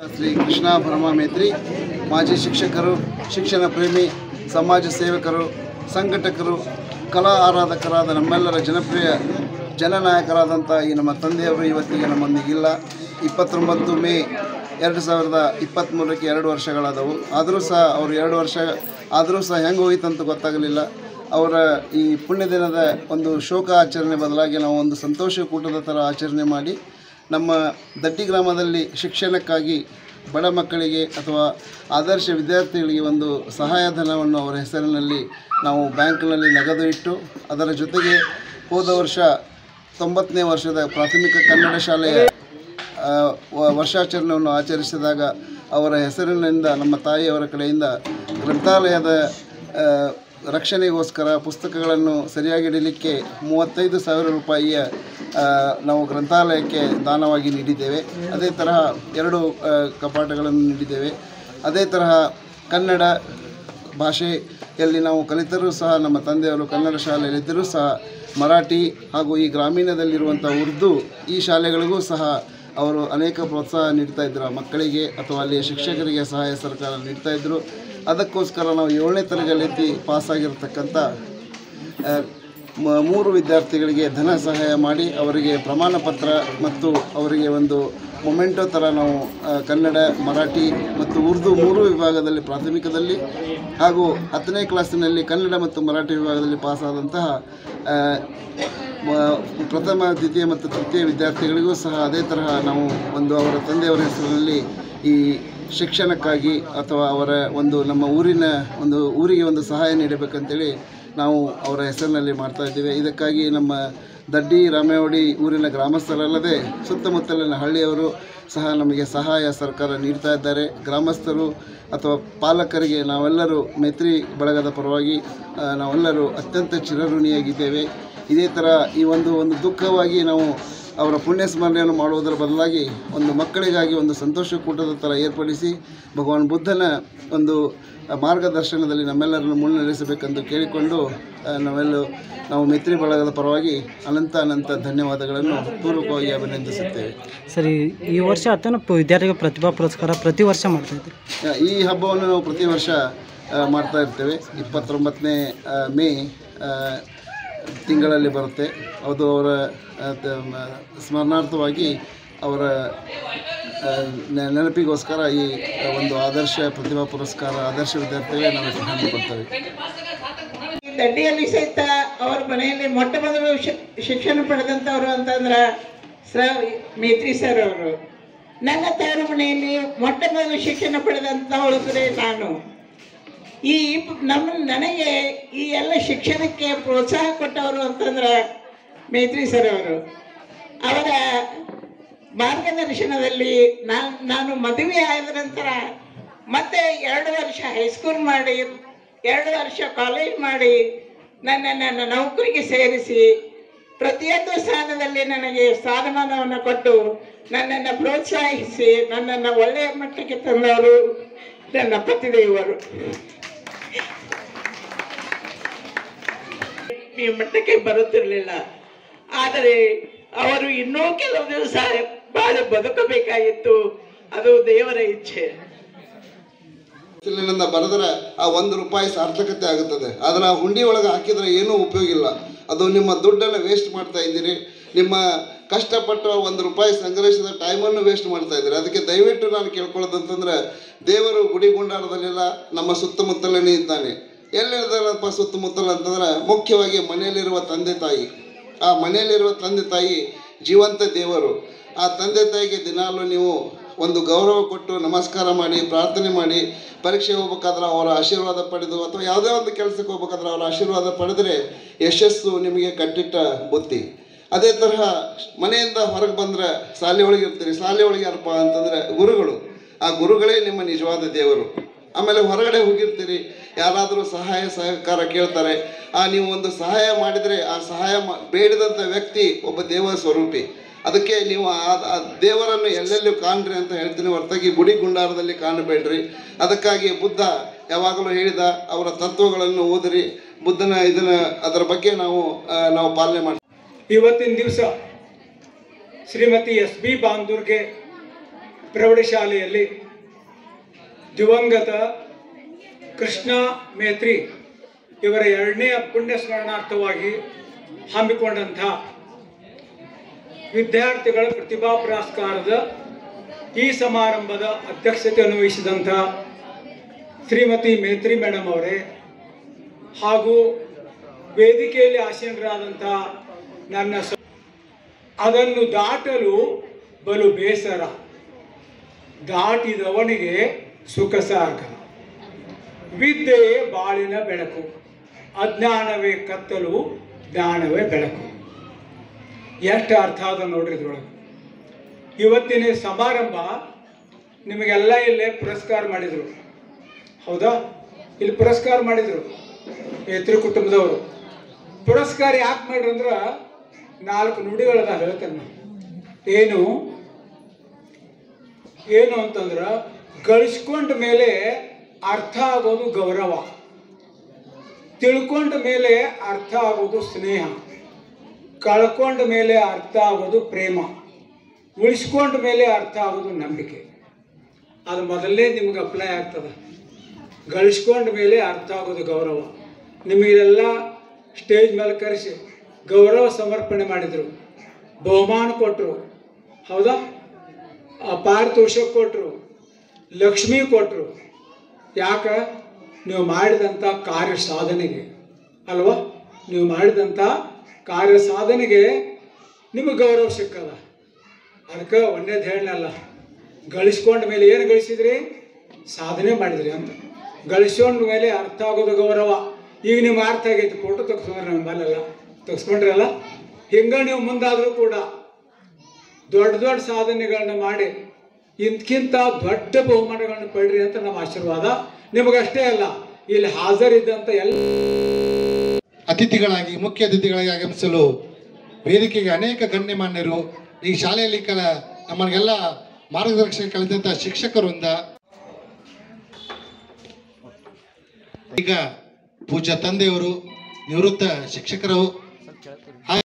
ಶ್ರೀ ಕೃಷ್ಣ ಭರಮ ಮೇತ್ರಿ ಮಾಜಿ ಶಿಕ್ಷಕರು ಶಿಕ್ಷಣ ಪ್ರೇಮಿ ಸಮಾಜ ಸೇವಕರು ಸಂಘಟಕರು ಕಲಾ ಆರಾಧಕರಾದ ನಮ್ಮೆಲ್ಲರ ಜನಪ್ರಿಯ ಜನನಾಯಕರಾದಂಥ ಈ ನಮ್ಮ ತಂದೆಯವರು ಇವತ್ತಿಗೆ ನಮ್ಮೊಂದಿಗಿಲ್ಲ ಇಪ್ಪತ್ತೊಂಬತ್ತು ಮೇ ಎರಡು ಸಾವಿರದ ಇಪ್ಪತ್ತ್ಮೂರಕ್ಕೆ ಎರಡು ವರ್ಷಗಳಾದವು ಆದರೂ ಸಹ ಅವರು ಎರಡು ವರ್ಷ ಆದರೂ ಸಹ ಹೆಂಗೆ ಹೋಯ್ತಂತ ಗೊತ್ತಾಗಲಿಲ್ಲ ಅವರ ಈ ಪುಣ್ಯ ದಿನದ ಒಂದು ಶೋಕ ಆಚರಣೆ ಬದಲಾಗಿ ನಾವು ಒಂದು ಸಂತೋಷ ಕೂಟದ ಥರ ಆಚರಣೆ ಮಾಡಿ ನಮ್ಮ ದಟ್ಟಿ ಗ್ರಾಮದಲ್ಲಿ ಶಿಕ್ಷಣಕ್ಕಾಗಿ ಬಡ ಮಕ್ಕಳಿಗೆ ಅಥವಾ ಆದರ್ಶ ವಿದ್ಯಾರ್ಥಿಗಳಿಗೆ ಒಂದು ಸಹಾಯಧನವನ್ನು ಅವರ ಹೆಸರಿನಲ್ಲಿ ನಾವು ಬ್ಯಾಂಕ್ನಲ್ಲಿ ನಗದು ಇಟ್ಟು ಅದರ ಜೊತೆಗೆ ಹೋದ ವರ್ಷ ತೊಂಬತ್ತನೇ ವರ್ಷದ ಪ್ರಾಥಮಿಕ ಕನ್ನಡ ಶಾಲೆಯ ಆ, ವ- ವರ್ಷಾಚರಣೆಯನ್ನು ಆಚರಿಸಿದಾಗ ಅವರ ಹೆಸರಿನಿಂದ ನಮ್ಮ ತಾಯಿಯವರ ಕಡೆಯಿಂದ ಗ್ರಂಥಾಲಯದ ಆ, ರಕ್ಷಣೆಗೋಸ್ಕರ ಪುಸ್ತಕಗಳನ್ನು ಸರಿಯಾಗಿ ಇಡಲಿಕ್ಕೆ ಮೂವತ್ತೈದು ಸಾವಿರ ರೂಪಾಯಿಯ ಆ, ನಾವು ಗ್ರಂಥಾಲಯಕ್ಕೆ ದಾನವಾಗಿ ನೀಡಿದ್ದೇವೆ ಅದೇ ತರಹ ಎರಡು ಆ, ಕಪಾಟಗಳನ್ನು ನೀಡಿದ್ದೇವೆ ಅದೇ ತರಹ ಕನ್ನಡ ಭಾಷೆಯಲ್ಲಿ ನಾವು ಕಲಿತರೂ ಸಹ ನಮ್ಮ ತಂದೆಯವರು ಕನ್ನಡ ಶಾಲೆಯಲ್ಲಿದ್ದರೂ ಸಹ ಮರಾಠಿ ಹಾಗೂ ಈ ಗ್ರಾಮೀಣದಲ್ಲಿರುವಂಥ ಉರ್ದು ಈ ಶಾಲೆಗಳಿಗೂ ಸಹ ಅವರು ಅನೇಕ ಪ್ರೋತ್ಸಾಹ ನೀಡ್ತಾ ಇದ್ದರು ಆ ಮಕ್ಕಳಿಗೆ ಅಥವಾ ಅಲ್ಲಿಯ ಶಿಕ್ಷಕರಿಗೆ ಸಹಾಯ ಸರ್ಕಾರ ನೀಡ್ತಾ ಇದ್ದರು ಅದಕ್ಕೋಸ್ಕರ ನಾವು ಏಳನೇ ತರಗತಿ ಪಾಸಾಗಿರ್ತಕ್ಕಂಥ ಆ, ಮ- ಮೂರು ವಿದ್ಯಾರ್ಥಿಗಳಿಗೆ ಧನ ಸಹಾಯ ಮಾಡಿ ಅವರಿಗೆ ಪ್ರಮಾಣ ಪತ್ರ ಮತ್ತು ಅವರಿಗೆ ಒಂದು ಮೊಮೆಂಟೋ ಥರ ನಾವು ಆ, ಕನ್ನಡ ಮರಾಠಿ ಮತ್ತು ಉರ್ದು ಮೂರು ವಿಭಾಗದಲ್ಲಿ ಪ್ರಾಥಮಿಕದಲ್ಲಿ ಹಾಗೂ ಹತ್ತನೇ ಕ್ಲಾಸಿನಲ್ಲಿ ಕನ್ನಡ ಮತ್ತು ಮರಾಠಿ ವಿಭಾಗದಲ್ಲಿ ಪಾಸಾದಂತಹ ಆ, ಮ- ಪ್ರಥಮ ದ್ವಿತೀಯ ಮತ್ತು ತೃತೀಯ ವಿದ್ಯಾರ್ಥಿಗಳಿಗೂ ಸಹ ಅದೇ ತರಹ ನಾವು ಒಂದು ಅವರ ತಂದೆಯವರ ಹೆಸರಿನಲ್ಲಿ ಈ ಶಿಕ್ಷಣಕ್ಕಾಗಿ ಅಥವಾ ಅವರ ಒಂದು ನಮ್ಮ ಊರಿನ ಒಂದು ಊರಿಗೆ ಒಂದು ಸಹಾಯ ನೀಡಬೇಕಂತೇಳಿ ನಾವು ಅವರ ಹೆಸರಿನಲ್ಲಿ ಮಾಡ್ತಾ ಇದ್ದೇವೆ ಇದಕ್ಕಾಗಿ ನಮ್ಮ ದಡ್ಡಿ ರಾಮೇವಡಿ ಊರಿನ ಗ್ರಾಮಸ್ಥರಲ್ಲದೆ ಸುತ್ತಮುತ್ತಲಿನ ಹಳ್ಳಿಯವರು ಸಹ ನಮಗೆ ಸಹಾಯ ಸರ್ಕಾರ ನೀಡ್ತಾ ಇದ್ದಾರೆ ಗ್ರಾಮಸ್ಥರು ಅಥವಾ ಪಾಲಕರಿಗೆ ನಾವೆಲ್ಲರೂ ಮೈತ್ರಿ ಬಳಗದ ಪರವಾಗಿ ಆ, ನಾವೆಲ್ಲರೂ ಅತ್ಯಂತ ಚಿರಋಣಿಯಾಗಿದ್ದೇವೆ ಇದೇ ಥರ ಈ ಒಂದು ಒಂದು ದುಃಖವಾಗಿ ನಾವು ಅವರ ಪುಣ್ಯ ಸ್ಮರಣೆಯನ್ನು ಮಾಡುವುದರ ಬದಲಾಗಿ ಒಂದು ಮಕ್ಕಳಿಗಾಗಿ ಒಂದು ಸಂತೋಷ ಕೂಟದ ಥರ ಏರ್ಪಡಿಸಿ ಭಗವಾನ್ ಬುದ್ಧನ ಒಂದು ಮಾರ್ಗದರ್ಶನದಲ್ಲಿ ನಮ್ಮೆಲ್ಲರನ್ನು ಮುನ್ನಡೆಸಬೇಕೆಂದು ಕೇಳಿಕೊಂಡು ಆ, ನಾವೆಲ್ಲ ನಾವು ಮೈತ್ರಿ ಬಳಗದ ಪರವಾಗಿ ಅನಂತ ಅನಂತ ಧನ್ಯವಾದಗಳನ್ನು ಪೂರ್ವಕವಾಗಿ ಅಭಿನಂದಿಸುತ್ತೇವೆ ಸರಿ ಈ ವರ್ಷ ಅತನ ವಿದ್ಯಾರ್ಥಿಗಳ ಪ್ರತಿಭಾ ಪುರಸ್ಕಾರ ಪ್ರತಿ ವರ್ಷ ಮಾಡ್ತಾ ಇದ್ರಿ ಆ, ಈ ಹಬ್ಬವನ್ನು ನಾವು ಪ್ರತಿ ವರ್ಷ ಆ, ಮಾಡ್ತಾ ಇರ್ತೇವೆ ಇಪ್ಪತ್ತೊಂಬತ್ತನೇ ಆ, ಮೇ ಆ, ತಿಂಗಳಲ್ಲಿ ಬರುತ್ತೆ ಅದು ಅವರ ಆ, ತ- ಮ- ಸ್ಮರಣಾರ್ಥವಾಗಿ ಅವರ ಆ, ನೆ- ನೆನಪಿಗೋಸ್ಕರ ಈ ಆ, ಒಂದು ಆದರ್ಶ ಪ್ರತಿಭಾ ಪುರಸ್ಕಾರ ಆದರ್ಶ ವಿದ್ಯಾರ್ಥಿಗಳೇ ನಾವು ಹಮ್ಮಿಕೊಳ್ತೇವೆ ದಡ್ಡಿಯಲ್ಲಿ ಸಹಿತ ಅವ್ರ ಮನೆಯಲ್ಲಿ ಮೊಟ್ಟ ಮೊದಲು ಶಿ- ಶಿಕ್ಷಣ ಪಡೆದಂಥವ್ರು ಅಂತಂದ್ರೆ ಸರ್ ಮೇತ್ರಿ ಸರ್ ಅವರು ನನ್ನ ತವರು ಮನೆಯಲ್ಲಿ ಮೊಟ್ಟ ಮೊದಲು ಶಿಕ್ಷಣ ಪಡೆದಂಥವಳು ಕಡೆ ನಾನು ಈ ಇಬ್- ನಮ್ಮ ನನಗೆ ಈ ಎಲ್ಲ ಶಿಕ್ಷಣಕ್ಕೆ ಪ್ರೋತ್ಸಾಹ ಕೊಟ್ಟವರು ಅಂತಂದ್ರೆ ಮೇತ್ರಿ ಸರ್ ಅವರು ಅವರ ಮಾರ್ಗದರ್ಶನದಲ್ಲಿ ನಾನು ನಾನು ಮದುವೆ ಆದ ನಂತರ ಮತ್ತೆ ಎರಡು ವರ್ಷ ಹೈಸ್ಕೂಲ್ ಮಾಡಿ ಎರಡು ವರ್ಷ ಕಾಲೇಜ್ ಮಾಡಿ ನನ್ನ ನನ್ನ ನೌಕರಿಗೆ ಸೇರಿಸಿ ಪ್ರತಿಯೊಂದು ಸ್ಥಾನದಲ್ಲಿ ನನಗೆ ಸ್ಥಾನಮಾನವನ್ನು ಕೊಟ್ಟು ನನ್ನನ್ನು ಪ್ರೋತ್ಸಾಹಿಸಿ ನನ್ನನ್ನು ಒಳ್ಳೆಯ ಮಟ್ಟಕ್ಕೆ ತಂದವರು ನನ್ನ ಪತಿದೇವರು ಈ ಮಟ್ಟಕ್ಕೆ ಬರುತ್ತಿರಲಿಲ್ಲ ಆದರೆ ಅವರು ಇನ್ನೂ ಕೆಲವು ದಿವಸ ಬಾಳ ಬದುಕಬೇಕಾಗಿತ್ತು ಅದು ದೇವರ ಇಚ್ಛೆ ಇಲ್ಲಿಂದ ಬರೆದ್ರೆ ಆ ಒಂದು ರೂಪಾಯಿ ಸಾರ್ಥಕತೆ ಆಗುತ್ತದೆ ಆದರೆ ಆ ಹುಂಡಿ ಒಳಗೆ ಹಾಕಿದರೆ ಏನೂ ಉಪಯೋಗ ಇಲ್ಲ ಅದು ನಿಮ್ಮ ದುಡ್ಡನ್ನು ವೇಸ್ಟ್ ಮಾಡ್ತಾ ಇದ್ದೀರಿ ನಿಮ್ಮ ಕಷ್ಟಪಟ್ಟು ಆ ಒಂದು ರೂಪಾಯಿ ಸಂಗ್ರಹಿಸಿದ ಟೈಮನ್ನು ವೇಸ್ಟ್ ಮಾಡ್ತಾ ಇದ್ದೀರಿ ಅದಕ್ಕೆ ದಯವಿಟ್ಟು ನಾನು ಕೇಳ್ಕೊಳ್ಳೋದಂತಂದ್ರೆ ದೇವರು ಗುಡಿ ಗುಂಡಾರದಲ್ಲೆಲ್ಲ ನಮ್ಮ ಸುತ್ತಮುತ್ತಲೇ ಇದ್ದಾನೆ ಎಲ್ಲಿರ್ತಾರಪ್ಪ ಸುತ್ತಮುತ್ತಲ ಅಂತಂದ್ರೆ ಮುಖ್ಯವಾಗಿ ಮನೆಯಲ್ಲಿರುವ ತಂದೆ ತಾಯಿ ಆ ಮನೆಯಲ್ಲಿರುವ ತಂದೆ ತಾಯಿ ಜೀವಂತ ದೇವರು ಆ ತಂದೆ ತಾಯಿಗೆ ದಿನಾಲೂ ನೀವು ಒಂದು ಗೌರವ ಕೊಟ್ಟು ನಮಸ್ಕಾರ ಮಾಡಿ ಪ್ರಾರ್ಥನೆ ಮಾಡಿ ಪರೀಕ್ಷೆ ಹೋಗ್ಬೇಕಾದ್ರೆ ಅವರ ಆಶೀರ್ವಾದ ಪಡೆದು ಅಥವಾ ಯಾವುದೇ ಒಂದು ಕೆಲಸಕ್ಕೆ ಹೋಗ್ಬೇಕಾದ್ರೆ ಅವರ ಆಶೀರ್ವಾದ ಪಡೆದರೆ ಯಶಸ್ಸು ನಿಮಗೆ ಕಟ್ಟಿಟ್ಟ ಬುತ್ತಿ ಅದೇ ತರಹ ಮನೆಯಿಂದ ಹೊರಗೆ ಬಂದರೆ ಶಾಲೆ ಒಳಗೆ ಇರ್ತೀರಿ ಶಾಲೆ ಒಳಗೆ ಯಾರಪ್ಪ ಅಂತಂದರೆ ಗುರುಗಳು ಆ ಗುರುಗಳೇ ನಿಮ್ಮ ನಿಜವಾದ ದೇವರು ಆಮೇಲೆ ಹೊರಗಡೆ ಹೋಗಿರ್ತೀರಿ ಯಾರಾದರೂ ಸಹಾಯ ಸಹಕಾರ ಕೇಳ್ತಾರೆ ಆ ನೀವು ಒಂದು ಸಹಾಯ ಮಾಡಿದರೆ ಆ ಸಹಾಯ ಮಾ ಬೇಡಿದಂಥ ವ್ಯಕ್ತಿ ಒಬ್ಬ ದೇವ ಸ್ವರೂಪಿ ಅದಕ್ಕೆ ನೀವು ಆ ಆ ದೇವರನ್ನು ಎಲ್ಲೆಲ್ಲೂ ಕಾಣ್ರಿ ಅಂತ ಹೇಳ್ತೀನಿ ಹೊರತಾಗಿ ಗುಡಿ ಗುಂಡಾರದಲ್ಲಿ ಕಾಣಬೇಡ್ರಿ ಅದಕ್ಕಾಗಿ ಬುದ್ಧ ಯಾವಾಗಲೂ ಹೇಳಿದ ಅವರ ತತ್ವಗಳನ್ನು ಓದಿರಿ ಬುದ್ಧನ ಇದನ್ನ ಅದರ ಬಗ್ಗೆ ನಾವು ಆ, ನಾವು ಪಾಲನೆ ಮಾಡ್ತೀವಿ ಇವತ್ತಿನ ದಿವಸ ಶ್ರೀಮತಿ ಎಸ್ ಬಿ ಬಾಂದೂರ್ಗೆ ಪ್ರೌಢಶಾಲೆಯಲ್ಲಿ ದಿವಂಗತ ಕೃಷ್ಣ ಮೇತ್ರಿ ಇವರ ಎರಡನೇ ಪುಣ್ಯ ಸ್ಮರಣಾರ್ಥವಾಗಿ ಹಮ್ಮಿಕೊಂಡಂಥ ವಿದ್ಯಾರ್ಥಿಗಳ ಪ್ರತಿಭಾ ಪುರಸ್ಕಾರದ ಈ ಸಮಾರಂಭದ ಅಧ್ಯಕ್ಷತೆಯನ್ನು ವಹಿಸಿದಂಥ ಶ್ರೀಮತಿ ಮೇತ್ರಿ ಮೇಡಮ್ ಅವರೇ ಹಾಗೂ ವೇದಿಕೆಯಲ್ಲಿ ಆಸೀನರಾದಂಥ ನನ್ನ ಸ ಅದನ್ನು ದಾಟಲು ಬಲು ಬೇಸರ ದಾಟಿದವನಿಗೆ ಸುಖ ಸಾಗರ ವಿದ್ಯೆಯೇ ಬಾಳಿನ ಬೆಳಕು ಅಜ್ಞಾನವೇ ಕತ್ತಲು ಜ್ಞಾನವೇ ಬೆಳಕು ಎಷ್ಟು ಅರ್ಥ ಅದ ನೋಡ್ರಿ ಇದ್ರೊಳಗೆ ಇವತ್ತಿನ ಸಮಾರಂಭ ನಿಮಗೆಲ್ಲ ಇಲ್ಲೇ ಪುರಸ್ಕಾರ ಮಾಡಿದರು ಹೌದಾ ಇಲ್ಲಿ ಪುರಸ್ಕಾರ ಮಾಡಿದರು ಮೇತ್ರಿ ಕುಟುಂಬದವರು ಪುರಸ್ಕಾರ ಯಾಕೆ ಮಾಡ್ರಿ ಅಂದ್ರೆ ನಾಲ್ಕು ನುಡಿಗಳದ ಹೇಳ್ತೇನೆ ನಾನು ಏನು ಏನು ಅಂತಂದ್ರೆ ಗಳಿಸ್ಕೊಂಡ ಮೇಲೆ ಅರ್ಥ ಆಗೋದು ಗೌರವ ತಿಳ್ಕೊಂಡ ಮೇಲೆ ಅರ್ಥ ಆಗೋದು ಸ್ನೇಹ ಕಳ್ಕೊಂಡ ಮೇಲೆ ಅರ್ಥ ಆಗೋದು ಪ್ರೇಮ ಉಳಿಸ್ಕೊಂಡ ಮೇಲೆ ಅರ್ಥ ಆಗೋದು ನಂಬಿಕೆ ಅದು ಮೊದಲೇ ನಿಮ್ಗೆ ಅಪ್ಲೈ ಆಗ್ತದೆ ಗಳಿಸ್ಕೊಂಡ ಮೇಲೆ ಅರ್ಥ ಆಗೋದು ಗೌರವ ನಿಮಗೆಲ್ಲ ಸ್ಟೇಜ್ ಮೇಲೆ ಕರೆಸಿ ಗೌರವ ಸಮರ್ಪಣೆ ಮಾಡಿದರು ಬಹುಮಾನ ಕೊಟ್ಟರು ಹೌದಾ ಆ ಪಾರಿತೋಷಕ ಕೊಟ್ಟರು ಲಕ್ಷ್ಮಿ ಕೊಟ್ಟರು ಯಾಕೆ ನೀವು ಮಾಡಿದಂಥ ಕಾರ್ಯ ಸಾಧನೆಗೆ ಅಲ್ವಾ ನೀವು ಮಾಡಿದಂಥ ಕಾರ್ಯ ಸಾಧನೆಗೆ ನಿಮಗೆ ಗೌರವ ಸಿಕ್ಕದ ಅದಕ್ಕೆ ಒಂದೇದು ಹೇಳಲ್ಲ ಗಳಿಸ್ಕೊಂಡ ಮೇಲೆ ಏನು ಗಳಿಸಿದ್ರಿ ಸಾಧನೆ ಮಾಡಿದ್ರಿ ಅಂತ ಗಳಿಸ್ಕೊಂಡ ಮೇಲೆ ಅರ್ಥ ಆಗೋದು ಗೌರವ ಈಗ ನಿಮ್ಗೆ ಅರ್ಥ ಆಗೈತಿ ಫೋಟೋ ತೆಗೆಸ್ಕೊಂಡ್ರೆ ನಮ್ಮ ಮೇಲೆಲ್ಲ ತೆಗೆಸ್ಕೊಂಡ್ರಲ್ಲ ಹಿಂಗೆ ನೀವು ಮುಂದಾದರೂ ಕೂಡ ದೊಡ್ಡ ದೊಡ್ಡ ಸಾಧನೆಗಳನ್ನ ಮಾಡಿ ಇಂದ್ಕಿಂತ ದೊಡ್ಡ ಬಹುಮಾನಗಳನ್ನ ಪಡ್ರಿ ಅಂತ ನಮ್ಮ ಆಶೀರ್ವಾದ ನಿಮಗಷ್ಟೇ ಅಲ್ಲ ಇಲ್ಲಿ ಹಾಜರಿದ್ದಂಥ ಎಲ್ಲ ಅತಿಥಿಗಳಾಗಿ ಮುಖ್ಯ ಅತಿಥಿಗಳಾಗಿ ಆಗಮಿಸಲು ವೇದಿಕೆಗೆ ಅನೇಕ ಗಣ್ಯಮಾನ್ಯರು ಈ ಶಾಲೆಯಲ್ಲಿ ಕಲ ನಮಗೆಲ್ಲ ಮಾರ್ಗದರ್ಶನ ಕಲಿತಂಥ ಶಿಕ್ಷಕರಿಂದ ಈಗ ಪೂಜ್ಯ ತಂದೆಯವರು ನಿವೃತ್ತ ಶಿಕ್ಷಕರು